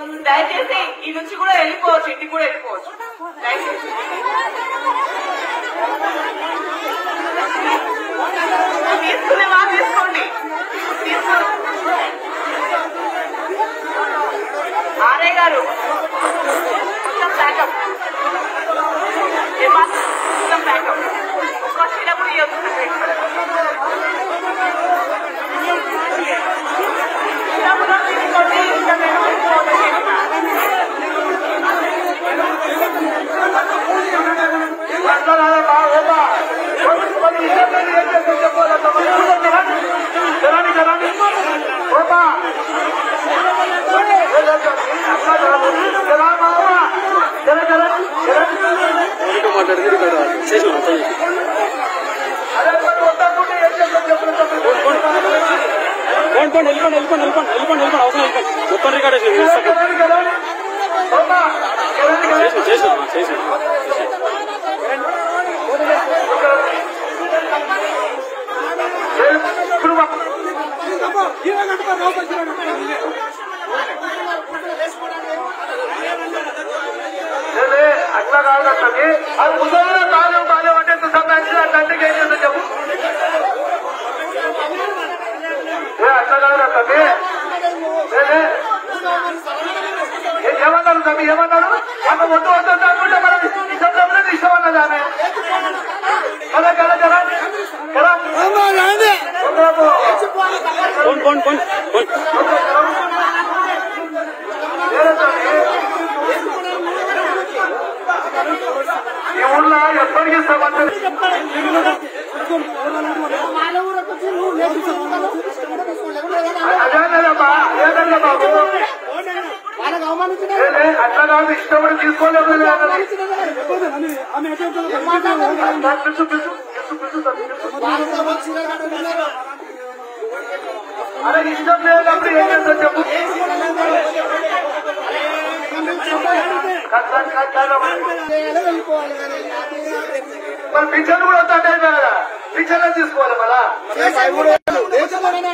దయచేసి ఈ నుంచి కూడా వెళ్ళిపోవచ్చు ఇంటికి కూడా వెళ్ళిపోవచ్చు దయచేసి తీసుకునే మా తీసుకోండి తీసుకోండి ఆర్ఏ గారు కొంచెం బ్యాకప్ కొంచెం బ్యాకప్ వచ్చినప్పుడు ఇవ్వదు తీసుకోండి ఇంకా నేను ఫోటో చేస్తాను ఇంకా మాట్లాడితే ఇక్కడ చేసి మొత్తం పోండి పోండి వెళ్ళిపోండి వెళ్ళిపోండి వెళ్ళిపోండి వెళ్ళిపోండి వెళ్ళిపోండి అవసరం వెళ్ళిపోండి మొత్తం రికార్డ్ చేసి చేసి చేసి అట్లా కాదు అట్లకి అది ముసలి కాదు కాదు అంటే ఎంత సంపాదించిన తండ్రికి ఏం చేస్తుందో చెప్పు ఏ అట్లా కాదు అట్లకి ఏలే. ఏ- ఏమన్నారు తమ్మి ఏమన్నారు అన్న ఒట్టు వద్దు అనుకుంటే మనం ఇష్టం తమ్మిన ఇష్టం అన్నది ఆమె కదా కదా కదా కదా పోండి పోండి పోండి పోండి ఈ ఊళ్ళో ఎప్పటికీ సమస్య అదేనమ్మా అదేనమ్మా బాబు వాళ్ళకి అవమానించిన ఏలే, అట్లా కాదు ఇష్టం కూడా తీసుకోలేదు అన్నది ఆమె ఎటు పిసు పిసు పిసు పిసు తమ్మి, పిసు. అరే ఇష్టం లేనప్పుడు ఏం చేస్తా చెప్పు కట్ కట్ కట్ కట్ అవ్వాలి. వెళ్ళిపోవాలి కానీ మరి పింఛన్ కూడా వద్దా అంటే కదా పింఛన్ తీసుకోవాలి మళ్ళా దేశంలోనే